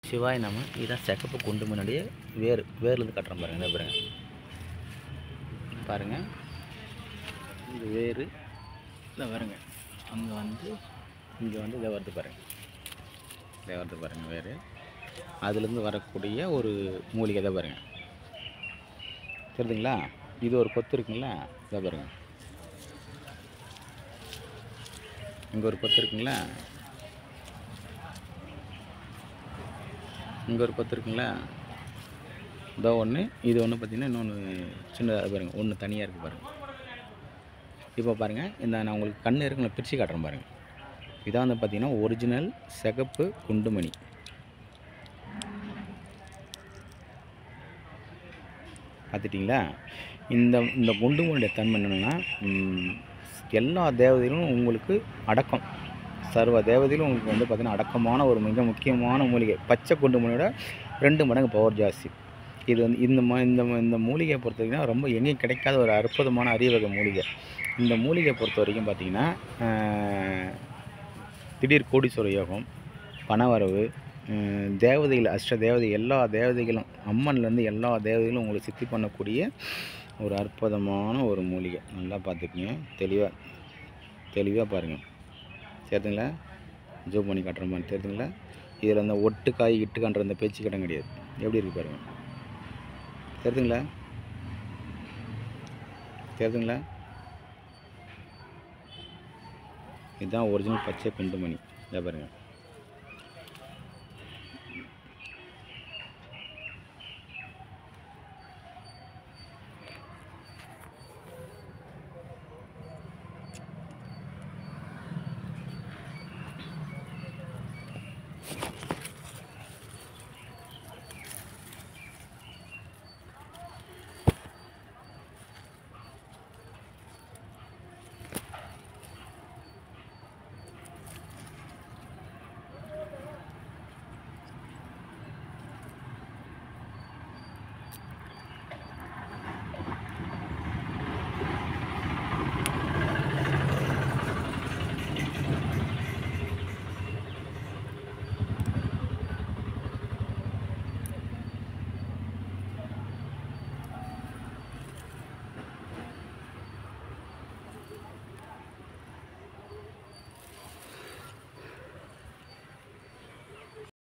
சிவாய் நம்ம இதுதான் சிகப்பு குண்டு முன்னாடியே வேர் வேர்லேருந்து கட்டுறோம் பாருங்க இந்த பாருங்க பாருங்க இது வேர் இல்லை பாருங்க அங்கே வந்து இங்கே வந்து இதை வருது பாருங்க இதை வருது பாருங்க வேர் அதுலேருந்து வரக்கூடிய ஒரு மூலிகை தான் பாருங்க தெரியுதுங்களா இது ஒரு கொத்து இருக்குங்களா இதை பாருங்க இங்கே ஒரு கொத்து இருக்குங்களா இங்கே ஒரு கொத்து இருக்குங்களா இதோ ஒன்று இது ஒன்று பார்த்தீங்கன்னா இன்னொன்று சின்னதாக பாருங்கள் ஒன்று தனியாக இருக்குது பாருங்கள் இப்போ பாருங்கள் இந்த நான் உங்களுக்கு கண் இருக்குன்னு பிரித்து காட்டுறேன் பாருங்கள் இதான் வந்து பார்த்தீங்கன்னா ஒரிஜினல் சிகப்பு குண்டுமணி பார்த்துட்டிங்களா இந்த இந்த குண்டுமணியோட தன்மை என்னென்னா எல்லா தேவதைகளும் உங்களுக்கு அடக்கம் சர்வ தேவதையிலும் உங்களுக்கு வந்து பார்த்திங்கன்னா அடக்கமான ஒரு மிக முக்கியமான மூலிகை பச்சை குண்டுமணியோட ரெண்டு மடங்கு பவர் ஜாஸ்தி இது வந்து இந்த ம இந்த ம- இந்த மூலிகையை பொறுத்த வரைக்கும் ரொம்ப எங்கேயும் கிடைக்காத ஒரு அற்புதமான அரிய வகை மூலிகை இந்த மூலிகையை பொறுத்த வரைக்கும் பார்த்திங்கன்னா ஆஹ், திடீர் கோடீஸ்வர யோகம் பணவரவு ஆஹ், தேவதைகள் அஷ்ட தேவதை எல்லா தேவதைகளும் அம்மன்லேருந்து எல்லா தேவதைகளும் உங்களை சித்தி பண்ணக்கூடிய ஒரு அற்புதமான ஒரு மூலிகை நல்லா பார்த்துக்குங்க தெளிவாக தெளிவாக பாருங்கள் சரிங்களா ஜூம் பண்ணி காட்டுற மாதிரி தெரியுதுங்களா இதில் அந்த ஒட்டுக்காய் இட்டுக்கான்ற அந்த பேச்சு கிடம் கிடையாது எப்படி இருக்கு பாருங்கள் தெரியுதுங்களா தெரியுதுங்களா இதுதான் ஒரிஜினல் பச்சை குண்டுமணி இதை பாருங்கள்